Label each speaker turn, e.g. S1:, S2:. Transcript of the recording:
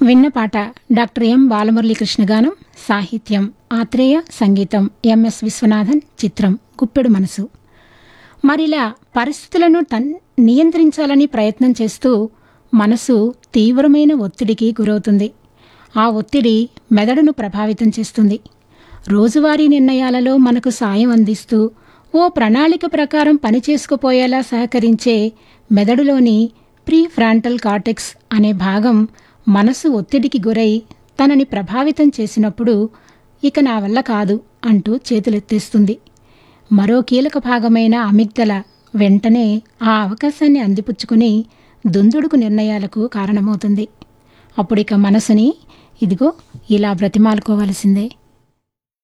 S1: విన్న పాట doctor M Balamuralikrishna గానం సాహిత్యం ఆత్రేయ సంగీతం ఎంఎస్ విశ్వనాథన్ చిత్రం గుప్పెడు మనసు మరిలా పరిస్థితులను తన్ నియంత్రించాలని ప్రయత్నం చేస్తూ మనసు తీవ్రమైన ఒత్తిడికి గురవుతుంది ఆ ఒత్తిడి మెదడును ప్రభావితం చేస్తుంది రోజువారీ నిర్ణయాలలో మనకు సాయం అందిస్తూ ఓ ప్రణాళిక ప్రకారం పనిచేసుకుపోయేలా సహకరించే మెదడులోని ప్రీ ఫ్రాంటల్ కార్టెక్స్ అనే భాగం మనసు ఒత్తిడికి గురై తనని ప్రభావితం చేసినప్పుడు ఇక నా వల్ల కాదు అంటూ చేతులెత్తేస్తుంది మరో కీలక భాగమైన అమిగ్దల వెంటనే ఆ అవకాశాన్ని అందిపుచ్చుకుని దుందుడుకు నిర్ణయాలకు కారణమవుతుంది అప్పుడిక మనసుని ఇదిగో ఇలా బ్రతిమాలుకోవలసిందే